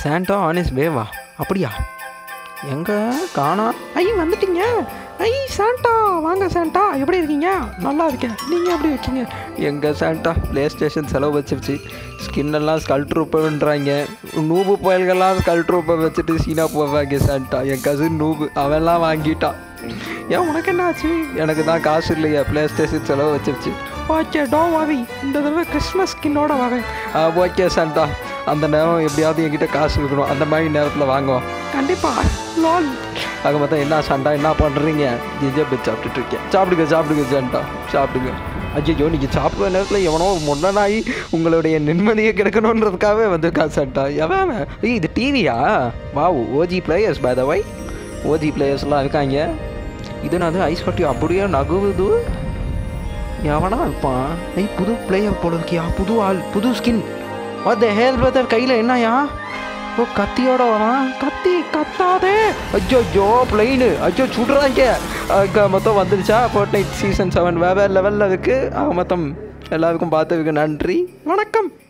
Santa Annie's வேவா அப்படியா எங்க காணா ஐ வந்துட்டீங்க ஐ சாண்டா வாங்க சாண்டா எப்படி இருக்கீங்க நல்லா இருக்கேன் நீங்கள் எப்படி இருக்கீங்க எங்க சாண்டா ப்ளே ஸ்டேஷன் செலவு வச்சிருச்சு ஸ்கின் எல்லாம் ஸ்கல் ட்ரூப்புன்றாங்க நூபு புயல்கள்லாம் ஸ்கல் ட்ரூப்பை வச்சுட்டு சீனா போவாங்க சாண்டா என் கசின் நூபு அவன்லாம் வாங்கிட்டான் ஏன் உனக்கு என்ன ஆச்சு எனக்கு தான் காசு இல்லையா ப்ளே ஸ்டேஷன் செலவு வச்சிருச்சு ஓகே டோ வாவி இந்த தடவை கிறிஸ்மஸ் ஸ்கின்னோட வரேன் ஓகே சாண்டா அந்த நேரம் எப்படியாவது என்கிட்ட காசு இருக்கணும் அந்த மாதிரி நேரத்தில் வாங்குவோம் கண்டிப்பாக லால் ஆக மொத்தம் என்ன சண்டா என்ன பண்ணுறீங்க ஜிஜே போய் சாப்பிட்டுட்டு இருக்கேன் சாப்பிடுங்க சாப்பிடுங்க சாண்டா சாப்பிடுங்க ஐயோ நீங்கள் சாப்பிடுற நேரத்தில் எவனோ முன்னனாகி உங்களுடைய நிம்மதியை கிடைக்கணுன்றதுக்காகவே வந்திருக்கா சாண்டா எவன் ஏய் இது டிவியா wow OG players by the way OG பிளேயர்ஸ்லாம் இருக்காங்க இது நான் ஐஸ் கட்டி அப்படியே நகுவுது எவனா இருப்பான் ஐய் புது பிளேயர் போல இருக்கியா புது ஆள் புது skin what the hair brother கையில் என்னயா ஓ கத்தியோட வரான் கத்தி கத்தாதே அஜோ ஜோ பிளைனு அஜோ சுடுறாங்க அதுக்கு மொத்தம் வந்துருச்சா ஃபோர்ட் நைட் சீசன் செவன் வேறு லெவலில் இருக்குது ஆக மொத்தம் எல்லாருக்கும் பார்த்ததுக்கு நன்றி வணக்கம்